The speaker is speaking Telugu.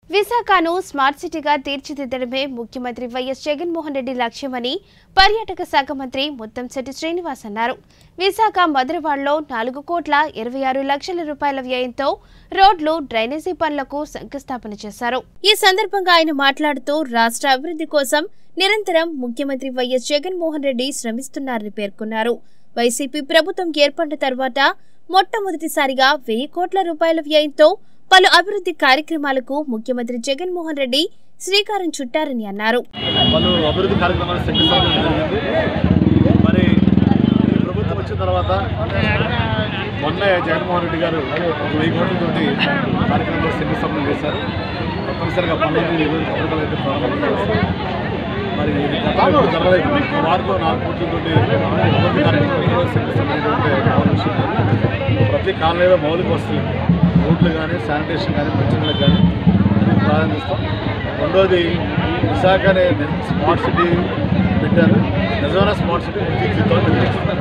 విశాఖను స్మార్ట్ సిటీగా తీర్చిదిద్దడమే ముఖ్యమంత్రి వైఎస్ జగన్మోహన్ రెడ్డి లక్ష్యమని పర్యాటక శాఖ మంత్రి ముత్తంశెట్టి శ్రీనివాస్ అన్నారు విశాఖ మధురవాడలో నాలుగు కోట్ల ఇరవై ఆరు లక్షల రూపాయల వ్యయంతో రోడ్లు డ్రైనేజీ పనులకు శంకుస్థాపన చేశారు ఈ సందర్భంగా ఆయన మాట్లాడుతూ రాష్ట్ర అభివృద్ధి కోసం నిరంతరం ముఖ్యమంత్రి వైఎస్ జగన్మోహన్ రెడ్డి శ్రమిస్తున్నారని పేర్కొన్నారు వైసీపీ ప్రభుత్వం ఏర్పడిన తర్వాత మొట్టమొదటిసారిగా వెయ్యి కోట్ల రూపాయల వ్యయంతో పలు అభివృద్ధి కార్యక్రమాలకు ముఖ్యమంత్రి జగన్మోహన్ రెడ్డి శ్రీకారం చుట్టారని అన్నారు పలు అభివృద్ధి కార్యక్రమాలు శంకుస్థాపన జరిగింది మరి ఈ ప్రభుత్వం వచ్చిన తర్వాత మొన్నే జగన్మోహన్ రెడ్డి గారు ఒక వెయ్యి కోట్లతోటి కార్యక్రమాలు శంకుస్థాపన చేశారు తప్పనిసరిగా పనులు ఈరోజు ప్రభుత్వం అయితే ప్రారంభం చేస్తారు మరి ఇది గతంలో ఎప్పుడు జరగలేదు ఒక వారిలో నాలుగు కోట్లతోటి అభివృద్ధి కార్యక్రమాలు శంకుస్థాపన చేయడం అంటే మామూలు విషయం కాదు. ప్రతి కాలనీలో మౌలిక వస్తువులు రోడ్లు కానీ శానిటేషన్ కానీ మంచినీళ్ళకి కానీ అన్ని ప్రారంభిస్తాం రెండోది విశాఖ అనే స్మార్ట్ సిటీ పెట్టారు నిజమైన స్మార్ట్ సిటీ తీర్చిదిద్దామని నిర్ణయించుకున్నారు